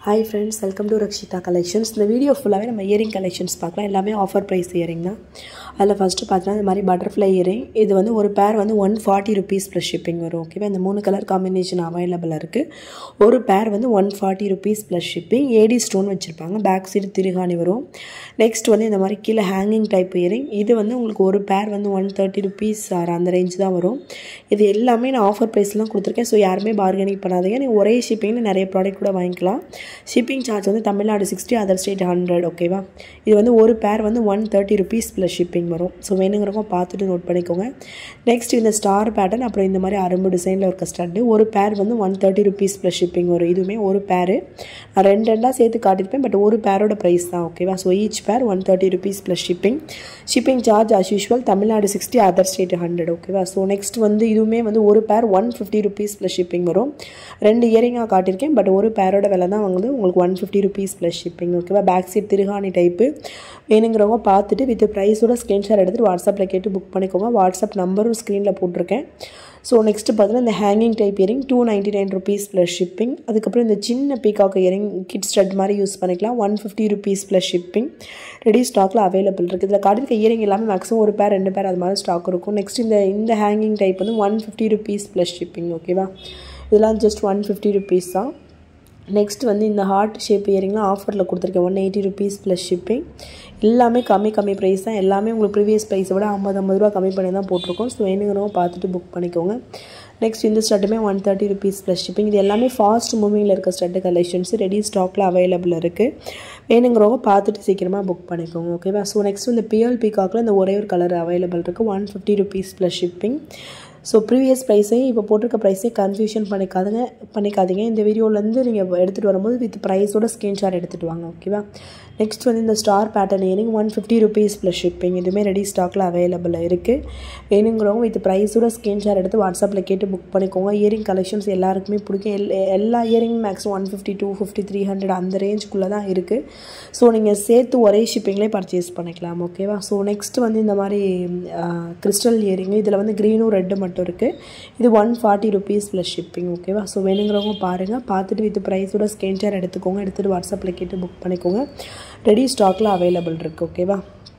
hi friends welcome to Rakshitha collections இந்த video ஃபுல்லாகவே நம்ம இயரிங் கலெக்ஷன்ஸ் பார்க்கலாம் எல்லாமே ஆஃபர் ப்ரைஸ் இயரிங் தான் அதில் ஃபஸ்ட்டு பார்த்தீங்கன்னா இந்த மாதிரி பட்டர்ஃப்ளை இயரிங் இது வந்து ஒரு பேர் வந்து one forty rupees plus shipping வரும் ஓகேவா இந்த மூணு கலர் காம்பினேஷன் அவைலபிளாக இருக்குது ஒரு பேர் வந்து one forty rupees plus shipping AD stone வச்சுருப்பாங்க பேக் சைடு திருகாணி வரும் நெக்ஸ்ட் வந்து இந்த மாதிரி கீழே ஹேங்கிங் டைப் இயரிங் இது வந்து உங்களுக்கு ஒரு பேர் வந்து ஒன் தேர்ட்டி ருபீஸ் ஆர் அந்த ரேஞ்ச் தான் வரும் இது எல்லாமே நான் ஆஃபர் ப்ரைஸ்லாம் கொடுத்துருக்கேன் ஸோ யாருமே பார்கெனிங் பண்ணாதீங்க நீங்கள் ஒரே ஷிப்பிங்கில் நிறைய ப்ராடக்ட் கூட வாங்கிக்கலாம் ஷிப்பிங் சார்ஜ் வந்து Tamil Nadu sixty other state hundred ஓகேவா இது வந்து ஒரு பேர் வந்து one thirty rupees plus shipping வரும் ஸோ வேணுங்கிறவங்க பார்த்துட்டு நோட் பண்ணிக்கோங்க நெக்ஸ்ட் இந்த ஸ்டார் பேட்டர்ன் அப்புறம் இந்த மாதிரி அரும்பு டிசைனில் இருக்க ஸ்டட்டு ஒரு பேர் வந்து one thirty rupees plus shipping வரும் இதுவுமே ஒரு பேர் நான் ரெண்டு ரெண்டாக சேர்த்து காட்டியிருப்பேன் பட் ஒரு பேரோட ப்ரைஸ் தான் ஓகேவா so each pair one thirty rupees plus shipping shipping charge as usual Tamil Nadu sixty other state hundred ஓகேவா ஸோ நெக்ஸ்ட் வந்து இதுவுமே வந்து ஒரு pair one fifty rupees plus shipping வரும் ரெண்டு இயரிங்காக காட்டியிருக்கேன் பட் ஒரு பேரோட விலை தான் வந்து உங்களுக்கு one fifty rupees plus shipping ஓகேவா பேக் சைட் திருகாணி டைப்பு வேணுங்கிறவங்க பார்த்துட்டு வித் ப்ரைஸோட ஸ்க்ரீன்ஷாட் எடுத்துகிட்டு வாட்ஸ்அப்பில் கேட்டு புக் பண்ணிக்கோங்க வாட்ஸ்அப் நம்பரும் ஸ்க்ரீனில் போட்டிருக்கேன் ஸோ நெக்ஸ்ட்டு பார்த்தீங்கன்னா இந்த hanging type earring two ninety nine rupees plus shipping அதுக்கப்புறம் இந்த சின்ன பீகாக் இயரிங் கிட் ஸ்டட் மாதிரி யூஸ் பண்ணிக்கலாம் one fifty rupees plus shipping ready ஸ்டாக்கில் அவைலபிள் இருக்குது இதில் காட்டிருக்க இயரிங் எல்லாமே மேக்ஸிமம் ஒரு பேர் ரெண்டு பேர் அது மாதிரி ஸ்டாக் இருக்கும் நெக்ஸ்ட் இந்த இந்த ஹேங்கிங் டைப் வந்து one fifty rupees plus shipping ஓகேவா இதெல்லாம் ஜஸ்ட் ஒன் ஃபிஃப்டி ருபீஸ் தான் நெக்ஸ்ட் வந்து இந்த ஹார்ட் ஷேப் இயரிங்லாம் ஆஃபரில் கொடுத்துருக்கேன் one eighty rupees plus shipping எல்லாமே கம்மி கம்மி ப்ரைஸ் தான் எல்லாமே உங்களுக்கு ப்ரீவியஸ் ப்ரைஸை விட ஐம்பது ஐம்பது ரூபா கம்மி பண்ணி தான் போட்டிருக்கோம் ஸோ வேணுங்கிறவங்க பார்த்துட்டு புக் பண்ணிக்கோங்க நெக்ஸ்ட் இந்த ஸ்டட்டுமே one thirty rupees plus shipping இது எல்லாமே ஃபாஸ்ட் மூவிங்கில் இருக்க ஸ்டட்டு கலெக்ஷன்ஸ் ரெடி ஸ்டாக்கில் அவைலபிள் இருக்குது வேணுங்கிறவங்க பார்த்துட்டு சீக்கிரமாக புக் பண்ணிக்கோங்க ஓகேவா ஸோ நெக்ஸ்ட் இந்த பியல் பீகாக்கில் இந்த ஒரே ஒரு கலர் அவைலபிள் இருக்குது one fifty rupees plus shipping so previous ப்ரைஸையும் இப்போ போட்டிருக்க ப்ரைஸே கன்ஃபியூஷன் பண்ணிக்காதுங்க பண்ணிக்காதீங்க இந்த வீடியோலேருந்து நீங்கள் எடுத்துகிட்டு வரும்போது வித் ப்ரைஸோட ஸ்க்ரீன்ஷாட் எடுத்துகிட்டு வாங்க ஓகேவா நெக்ஸ்ட் வந்து இந்த star pattern earring one fifty rupees plus shipping இதுவுமே ரெடி ஸ்டாக்கில் அவைலபிளாக இருக்குது வேணுங்கிறவங்க வித் ப்ரைஸோட ஸ்க்ரீன்ஷாட் எடுத்து வாட்ஸ்அப்பில் கேட்டு புக் பண்ணிக்கோங்க இயரிங் கலெக்ஷன்ஸ் எல்லாருக்குமே பிடிக்கும் எல் எல்லா earring maximum one fifty two fifty three hundred அந்த ரேஞ்சுக்குள்ளே தான் இருக்குது ஸோ நீங்கள் சேர்த்து ஒரே ஷிப்பிங்லேயே பர்ச்சேஸ் பண்ணிக்கலாம் ஓகேவா ஸோ நெக்ஸ்ட் வந்து இந்த மாதிரி கிறிஸ்டல் இயரிங் இதில் வந்து க்ரீனும் ரெட்டு மட்டும் இருக்குது இது one forty rupees plus shipping ஓகேவா ஸோ வேணுங்கிறவங்க பாருங்கள் பார்த்துட்டு வித் ப்ரைஸோட ஸ்க்ரீன்ஷாட் எடுத்துக்கோங்க எடுத்துகிட்டு வாட்ஸ்அப்பில் கேட்டு புக் பண்ணிக்கோங்க ரெடி ஸ்டாக்கில் அவைலபிள் இருக்குது ஓகேவா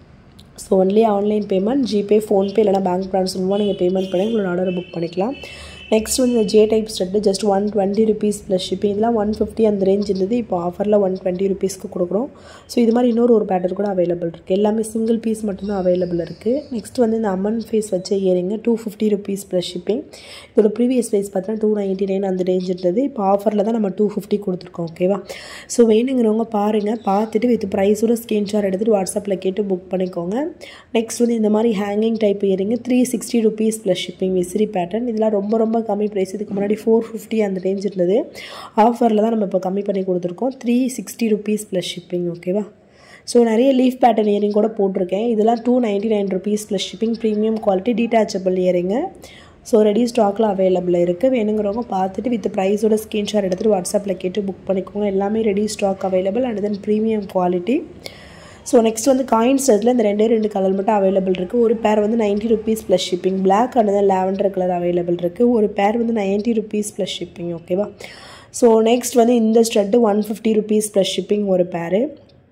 so only online payment GPay PhonePe இல்லைனா பேங்க் ட்ரான்ஸ்ஃபர் மூலமாக நீங்கள் பேமெண்ட் பண்ணி உங்களோட ஆர்டரை புக் பண்ணிக்கலாம் நெக்ஸ்ட் வந்து இந்த J type stud just one twenty rupees plus shipping இதெல்லாம் ஒன் ஃபிஃப்டி அந்த ரேஞ்ச் இருந்தது இப்போ ஆஃபரில் ஒன் டுவெண்ட்டி ருபீஸ்க்கு கொடுக்குறோம் ஸோ இது மாதிரி இன்னொரு ஒரு பேட்டர் கூட அவைலபிள் இருக்குது எல்லாமே சிங்கிள் பீஸ் மட்டும்தான் அவைலபிள் இருக்குது நெக்ஸ்ட் வந்து இந்த அம்மன் ஃபேஸ் வச்ச earring two fifty rupees plus shipping இதோட ப்ரீவியஸ் ப்ரைஸ் பார்த்தீங்கன்னா டூ நைன்ட்டி நைன் அந்த ரேஞ்ச் இருந்தது இப்போ ஆஃபரில் தான் நம்ம டூ ஃபிஃப்டி கொடுத்துருக்கோம் ஓகேவா ஸோ வேணுங்கிறவங்க பாருங்கள் பார்த்துட்டு வித் ப்ரைஸோட ஸ்க்ரீன்ஷாட் எடுத்துகிட்டு வாட்ஸ்அப்பில் கேட்டு புக் பண்ணிக்கோங்க நெக்ஸ்ட் வந்து இந்த மாதிரி hanging type earring three sixty rupees plus shipping விசிறி பேட்டர்ன் இதெல்லாம் ரொம்ப ரொம்ப கம்மி ப்ரைஸ் இதுக்கு முன்னாடி ஃபோர் ஃபிஃப்டி அந்த ரேஞ்ச் இருந்தது ஆஃபரில் தான் நம்ம இப்போ கம்மி பண்ணி கொடுத்துருக்கோம் three sixty rupees plus shipping ஓகேவா ஸோ நிறைய லீஃப் பேட்டர்ன் இயரிங் கூட போட்டிருக்கேன் இதெல்லாம் two ninety nine rupees plus shipping premium quality detachable earring so ready ஸ்டாக்கில் அவைலபிள் இருக்குது வேணுங்கிறவங்க பார்த்துட்டு வித் ப்ரைஸோட ஸ்க்ரீன்ஷாட் எடுத்துகிட்டு வாட்ஸ்அப்பில் கேட்டு புக் பண்ணிக்கோங்க எல்லாமே ready stock available and then premium quality so next வந்து காயின் செட்டில் இந்த ரெண்டே ரெண்டு கலர் மட்டும் அவைலபிள் இருக்குது ஒரு பேர் வந்து ninety rupees plus shipping black and தான் லேவண்டர் கலர் அவைலபிள் இருக்குது ஒரு பேர் வந்து நைன்ட்டி ருபீஸ் ப்ளஸ் ஷிப்பிங் ஓகேவா ஸோ நெக்ஸ்ட் வந்து இந்த stud one fifty rupees plus shipping ஒரு பேரு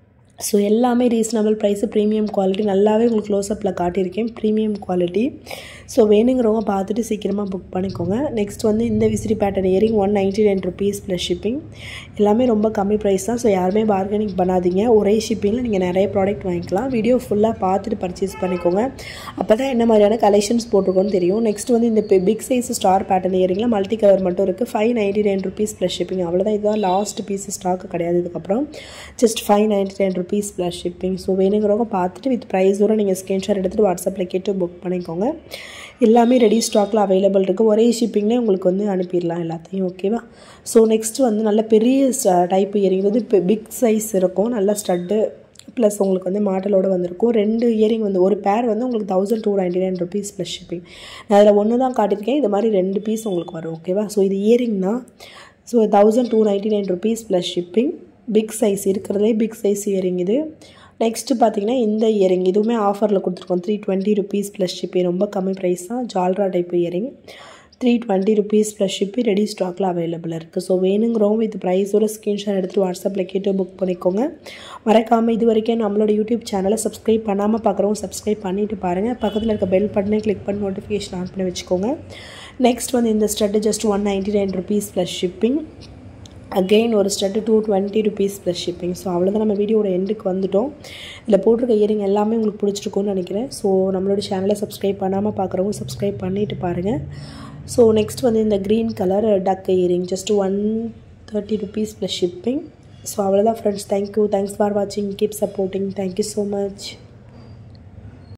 ஸோ எல்லாமே ரீசனபிள் ப்ரைஸு ப்ரீமியம் குவாலிட்டி நல்லாவே உங்களுக்கு க்ளோஸ்அப்பில் காட்டியிருக்கேன் ப்ரீமியம் குவாலிட்டி ஸோ வேணுங்கிறவங்க பார்த்துட்டு சீக்கிரமாக புக் பண்ணிக்கோங்க நெக்ஸ்ட் வந்து இந்த விசிறி pattern earring one ninety nine rupees plus shipping எல்லாமே ரொம்ப கம்மி ப்ரைஸ் தான் ஸோ யாருமே பார்கனிங் பண்ணாதீங்க ஒரே ஷிப்பிங்கில் நீங்கள் நிறைய ப்ராடக்ட் வாங்கிக்கலாம் வீடியோ ஃபுல்லாக பார்த்துட்டு பர்ச்சேஸ் பண்ணிக்கோங்க அப்போ தான் என்ன மாதிரியான கலெக்ஷன்ஸ் போட்டிருக்கோன்னு தெரியும் நெக்ஸ்ட் வந்து இந்த பிக் சைஸ் ஸ்டார் பேட்டர்ன் இயரிங்கில் மல்டி கலர் மட்டும் இருக்குது five ninety nine rupees plus shipping அவ்வளோதான் இதுதான் லாஸ்ட் பீஸ் ஸ்டாக்கு கிடையாது இதுக்கப்புறம் just five ninety nine rupees plus shipping so வேணுங்கிறவங்க பார்த்துட்டு வித் ப்ரைஸோட நீங்கள் ஸ்க்ரீன்ஷாட் எடுத்துகிட்டு வாட்ஸ்அப்பில் கேட்டு புக் பண்ணிக்கோங்க எல்லாமே ரெடி ஸ்டாக்கில் அவைலபிள் இருக்குது ஒரே ஷிப்பிங்லேயே உங்களுக்கு வந்து அனுப்பிடலாம் எல்லாத்தையும் ஓகேவா ஸோ நெக்ஸ்ட் வந்து நல்ல பெரிய டைப் இயரிங் வந்து இப்போ பிக் சைஸ் இருக்கும் நல்ல ஸ்டட்டு ப்ளஸ் உங்களுக்கு வந்து மாடலோடு வந்திருக்கும் ரெண்டு இயரிங் வந்து ஒரு பேர் வந்து உங்களுக்கு thousand two ninety nine rupees plus shipping நான் அதில் ஒன்று தான் காட்டியிருக்கேன் இது மாதிரி ரெண்டு பீஸ் உங்களுக்கு வரும் ஓகேவா ஸோ இது இயரிங் தான் so thousand two ninety nine rupees plus shipping big size இருக்கிறதுலே பிக் சைஸ் இயரிங் இது நெக்ஸ்ட்டு பார்த்தீங்கன்னா இந்த இயரிங் இதுவுமே ஆஃபரில் கொடுத்துருக்கோம் three twenty rupees plus shipping ரொம்ப கம்மி ப்ரைஸ் தான் ஜால்ரா type earring three twenty rupees plus shipping ready ஸ்டாக்கில் அவைலபிள் இருக்குது ஸோ வேணுங்கிறவங்க வித் ப்ரைஸோட ஸ்க்ரீன்ஷாட் எடுத்துகிட்டு வாட்ஸ்அப்பில் கேட்டு புக் பண்ணிக்கோங்க மறக்காமல் இது வரைக்கும் நம்மளோட யூடியூப் சேனலை சப்ஸ்கிரைப் பண்ணாமல் பார்க்குறவங்க சப்ஸ்கிரைப் பண்ணிவிட்டு பாருங்கள் பக்கத்தில் இருக்க பெல் பட்டனை கிளிக் பண்ணி நோட்டிஃபிகேஷன் ஆன் பண்ணி வச்சுக்கோங்க நெக்ஸ்ட் வந்து இந்த stud just one ninety nine rupees plus shipping again ஒரு stud two twenty rupees plus shipping so அவ்வளோதான் நம்ம வீடியோட எண்டுக்கு வந்துட்டோம் இதில் போட்டிருக்க இயரிங் எல்லாமே உங்களுக்கு பிடிச்சிருக்கும்னு நினைக்கிறேன் ஸோ நம்மளோட சேனலை சப்ஸ்கிரைப் பண்ணாமல் பார்க்குறவங்க சப்ஸ்கிரைப் பண்ணிவிட்டு பாருங்கள் ஸோ நெக்ஸ்ட் வந்து இந்த green colour duck earring just one thirty rupees plus shipping so அவ்வளோதான் ஃப்ரெண்ட்ஸ் தேங்க்யூ தேங்க்ஸ் ஃபார் வாட்சிங் keep supporting thank you so much